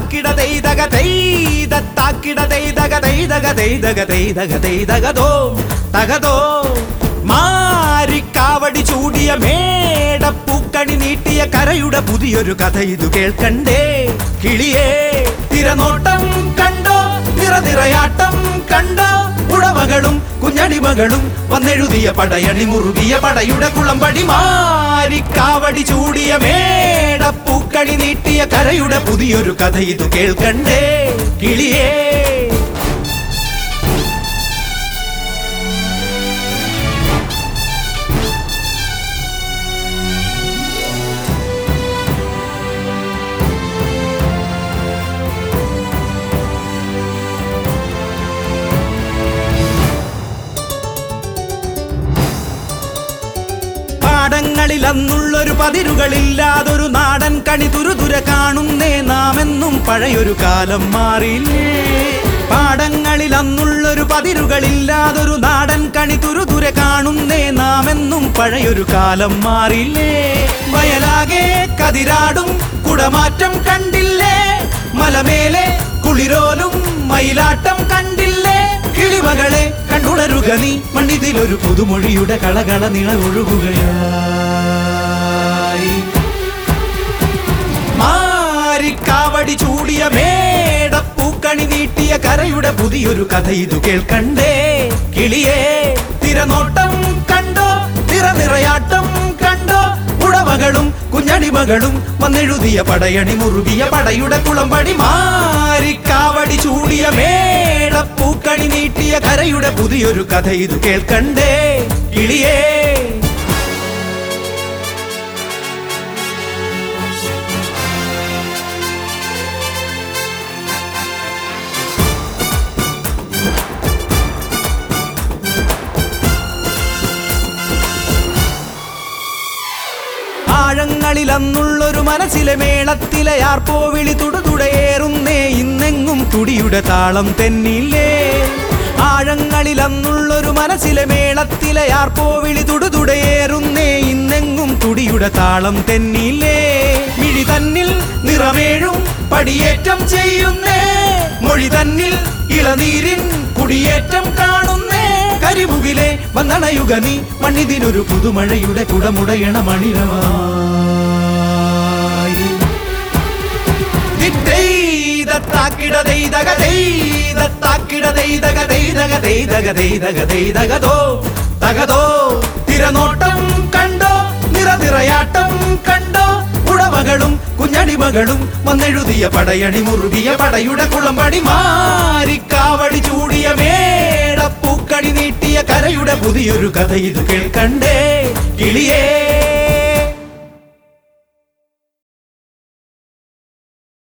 താക്കിട തെയ്തക തെയ്ത താക്കിട തെയ്തക തെയ്തക തെയ്തക തെയ്തക തെയ്തകതോ തകതോ മാരിക്കാവടി ചൂടിയ മേടപ്പൂക്കണി നീട്ടിയ കരയുടെ പുതിയൊരു കഥ ഇതു കേൾക്കണ്ടേ കിളിയേ തിരനോട്ടം കണ്ടോ നിറനിറയാട്ടം കണ്ടോ ഉടമകളും കുഞ്ഞടിമകളും വന്നെഴുതിയ പടയണി മുറുകിയ പടയുടെ കുളമ്പടി മാരിക്കാവടി ചൂടിയ മേടപ്പൂക്കണി നീട്ടിയ കരയുടെ പുതിയൊരു കഥ ഇതു കേൾക്കണ്ടേ കിളിയേ പാടങ്ങളിൽ അന്നുള്ളൊരു പതിരുകളില്ലാതൊരു നാടൻ കണി തുരുതുര കാണുന്നേ നാമെന്നും പഴയൊരു കാലം മാറിയില്ലേ പാടങ്ങളിൽ അന്നുള്ളൊരു പതിരുകളില്ലാതൊരു നാടൻ കണി തുരുതുര കാണുന്നേ നാമെന്നും പഴയൊരു കാലം മാറിയില്ലേ വയലാകെ കതിരാടും കുടമാറ്റം കണ്ടില്ലേ മലമേലെ കുളിരോലും മയിലാട്ടം കണ്ടില്ലേ കിളിമകളെ കണ്ടുണരുക നീ മണ്ണിതിലൊരു പുതുമൊഴിയുടെ കളകള നിള ഒഴുകുകയായി മാരിക്കാവടി ചൂടിയ മേടപ്പൂക്കണി നീട്ടിയ കരയുടെ പുതിയൊരു കഥ ഇതു കേൾക്കണ്ടേ കിളിയേ തിരനോട്ടം കണ്ടോ നിറനിറയാട്ടം കണ്ടോ ഉടമകളും കുഞ്ഞടിമകളും വന്നെഴുതിയ പടയണി മുറുകിയ പടയുടെ കുളമ്പടി മാരിക്കാവടി ചൂടിയ മേടപ്പൂക്കണി നീട്ടിയ കരയുടെ പുതിയൊരു കഥ ഇതു കേൾക്കണ്ടേ കിളിയേ ആഴങ്ങളിൽ അന്നുള്ളൊരു മനസ്സിലെ മേളത്തിലെ ആർപ്പോ വിളി തുടുതുടയേറുന്നേ ഇന്നെങ്ങും തുടിയുടെ താളം തെന്നില്ലേ ആഴങ്ങളിൽ അന്നുള്ളൊരു മനസ്സിലെ മേളത്തിലെ ആർപ്പോ വിളി തുടുതുടയേറുന്നേ ഇന്നെങ്ങും തുടിയുടെ താളം തെന്നില്ലേ മിഴി തന്നിൽ നിറമേഴും പടിയേറ്റം ചെയ്യുന്നേ മൊഴി തന്നിൽ ഇളനീരിൻ കുടിയേറ്റം കാണുന്നേ കരിമുകിലെ വന്നണയുക നീ മണ്ണിതിനൊരു പുതുമഴയുടെ കുടമുടയണ മണിരമായി താക്കിട ദൈതക ദൈത താക്കിട ദൈതക ദൈതക ദൈതക ദൈതക ദൈതകതോ തകതോ തിരനോട്ടം കണ്ടോ നിറനിറയാട്ടം കണ്ടോ ഉടമകളും കുഞ്ഞടിമകളും വന്നെഴുതിയ പടയണി മുറുകിയ പടയുടെ കുളമ്പടി മാരിക്കാവടി ചൂടിയ മേടപ്പൂക്കണി നീട്ടിയ കരയുടെ പുതിയൊരു കഥ ഇത് കേൾക്കണ്ടേ കിളിയേ